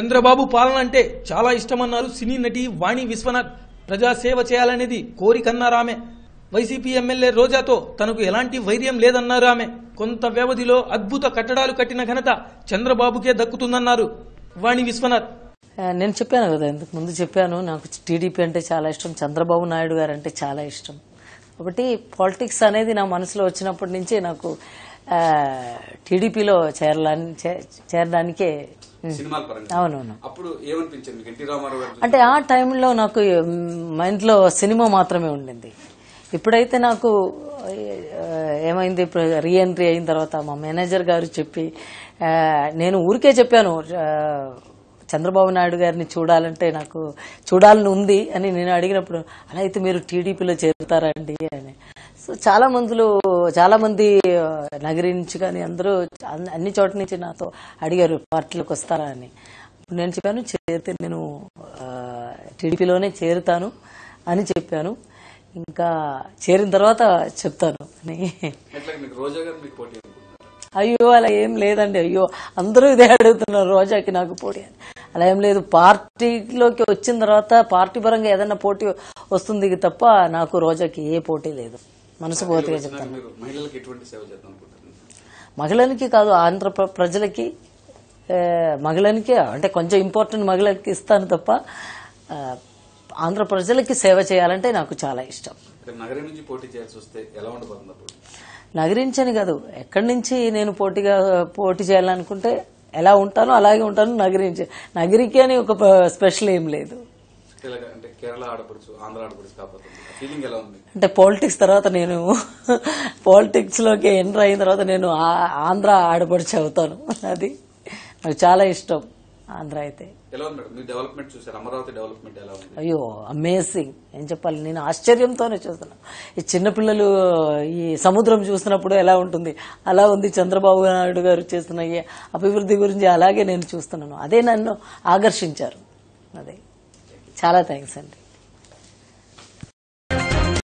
చంద్రబాబు పాలన అంటే చాలా ఇష్టమన్నారు సినీ నటి వాణి విశ్వనాథ్ ప్రజాసేవ చేయాలనేది కోరికన్నారు ఆమె వైసీపీ ఎమ్మెల్యే రోజాతో తనకు ఎలాంటి వైర్యం లేదన్నారు ఆమె కొంత వ్యవధిలో అద్భుత కట్టడాలు కట్టిన ఘనత చంద్రబాబుకే దక్కుతుందన్నారు వాణి విశ్వనాథ్ ఆ, నేను చెప్పాను కదా ఇంతకు ముందు చెప్పాను నాకు టీడీపీ అంటే చాలా ఇష్టం చంద్రబాబు నాయుడు గారు అంటే చాలా ఇష్టం కాబట్టి పాలిటిక్స్ అనేది నా మనసులో వచ్చినప్పటి నుంచి నాకు ఆ, టీడీపీలో చేరాలని చే- చేరడానికే ఉమ్, సినిమాల పరంగా అవునవును అప్పుడు ఏమనిపించింది మీకు ఎన్టీ రామారావు గారు అంటే ఆ టైంలో నాకు మైండ్లో సినిమా మాత్రమే ఉండింది ఇప్పుడైతే నాకు ఆ, ఏమైంది ఇప్పుడు రీఎంట్రీ అయిన తర్వాత మా మేనేజర్ గారు చెప్పి ఆ, నేను ఊరికే చెప్పాను ఆ, చంద్రబాబు నాయుడు గారిని చూడాలంటే నాకు చూడాలని ఉంది అని నేను అడిగినప్పుడు అలా అయితే మీరు టీడీపీలో చేరుతారండి అని సో చాలా మందులు చాలా మంది ఆ, నగరి నుంచి కానీ అందరూ అన్ని- అన్ని చోట్ల నుంచి నాతో అడిగారు పార్టీలోకి వస్తారా అని అప్పుడు నేను చెప్పాను చేరితే నేను ఆ, టీడీపీలోనే చేరుతాను అని చెప్పాను ఇంకా చేరిన తర్వాత చెప్తాను అని ఎట్లా మీకు రోజా గారు మీకు పోటీ అనుకుంటున్నారు అయ్యో అలా ఏం లేదండి అయ్యో అందరూ ఇదే అడుగుతున్నారు రోజాకి నాకు పోటీ అని అలా ఏం లేదు పార్టీలోకి వచ్చిన తర్వాత పార్టీ పరంగా ఏదైనా పోటీ వస్తుంది తప్ప నాకు రోజాకి ఏ పోటీ లేదు మనసుపోతుగా చెప్తాను మీరు మహిళలకు ఎటువంటి సేవ చేద్దాం అనుకుంటున్నారు మహిళలకి కాదు ఆంధ్ర ప్ర- ప్రజలకి ఏ, మహిళలకి అంటే కొంచెం ఇంపార్టెంట్ మహిళలకి ఇస్తాను తప్ప ఆ, ఆంధ్ర ప్రజలకి సేవ చేయాలంటే నాకు చాలా ఇష్టం అంటే నగరం నుంచి పోటీ చేయాల్సి వస్తే ఎలా ఉండబోతుంది అప్పుడు నగరించని కాదు ఎక్కడి నుంచి నేను పోటీగా పోటీ చేయాలనుకుంటే ఎలా ఉంటానో అలాగే ఉంటాను నగరించి నగరికి అని ఒక ప- స్పెషల్ ఏం లేదు ఇలాగ అంటే కేరళ ఆడపడుచు ఆంధ్ర ఆడపడుచు కాకపోతే ఫీలింగ్ ఎలా ఉంది అంటే పాలిటిక్స్ తర్వాత నేను పాలిటిక్స్ లోకి ఎంటర్ అయిన తర్వాత నేను ఆ- ఆంధ్ర ఆడపడిచి అవుతాను అది నాకు చాలా ఇష్టం ఆంధ్ర అయితే ఎలా ఉంది మేడం మీ డెవలప్మెంట్ చూసారు అమరావతి డెవలప్మెంట్ ఎలా ఉంది అయ్యో అమేజింగ్ ఏం చెప్పాలి నేను ఆశ్చర్యంతోనే చూస్తున్నాను ఈ చిన్నపిల్లలు ఈ సముద్రం చూస్తున్నప్పుడు ఎలా ఉంటుంది అలా ఉంది చంద్రబాబు నాయుడు గారు చేస్తున్న ఈ అభివృద్ధి గురించి అలాగే నేను చూస్తున్నాను అదే నన్ను ఆకర్షించారు అదే చాలా థ్యాంక్స్ అండి